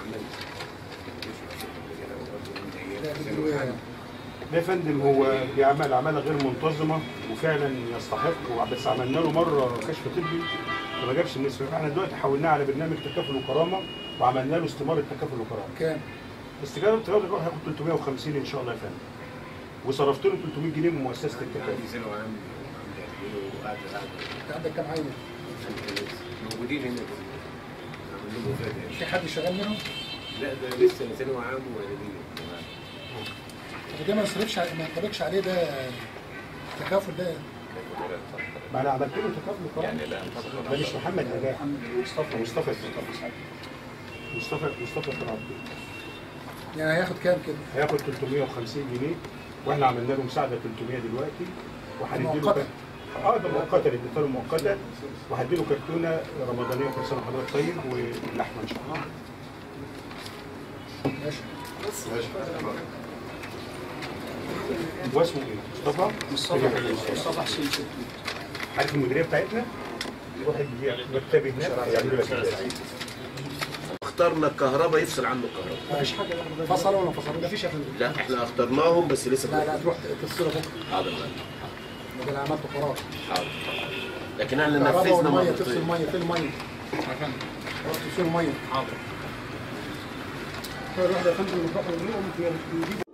ده يا فندم هو بيعمل عماله غير منتظمه وفعلا يستحق بس عملنا له مره كشف طبي فما جابش النسبه فاحنا دلوقتي حولناه على برنامج تكافل وكرامه وعملنا له استماره تكافل وكرامه كام؟ استجابه التكافل والكرامه هياخد 350 ان شاء الله يا فندم وصرفت له 300 جنيه من مؤسسه التكافل انت عندك كام عيل؟ موجودين هنا عامل لهم مفاجأة في حد شغال منهم؟ لا ده لسه ثانوي عام واعدادية طب ده ما يصرفش على- ما ينطبقش عليه ده تكافل ده ما انا عملت له تكافل وكرامه ده مش محمد نجاح مصطفى مصطفى التكافل. مصطفى مصطفى كان يعني هياخد كام كده؟ هياخد 350 جنيه واحنا عملنا له مساعده 300 دلوقتي وهنديله مؤقتة. كت- اه ده مؤقته اديتها له مؤقته وهديله كرتونه رمضانيه كل سنه وحضرتك طيب ولحمه ان شاء الله ماشي واسمه ايه؟ مصطفى؟ مصطفى مصطفى حسين شكري عارف المديريه بتاعتنا؟ روح مكتبي هناك يعملوا لك كده. اخترنا الكهرباء يفصل عنه الكهرباء مفيش حاجه فصلوا ولا فصلوا؟ مفيش يا فندم لا احنا اخترناهم بس لسه لا لا تروح تفصله بكره حاضر ده انا عملت قرار حاضر لكن احنا الكهرباء نفذنا والميه تفصل مرتين الميه فين الميه؟ روح تفصل الميه حاضر الواحد يا فندم نروح نجيب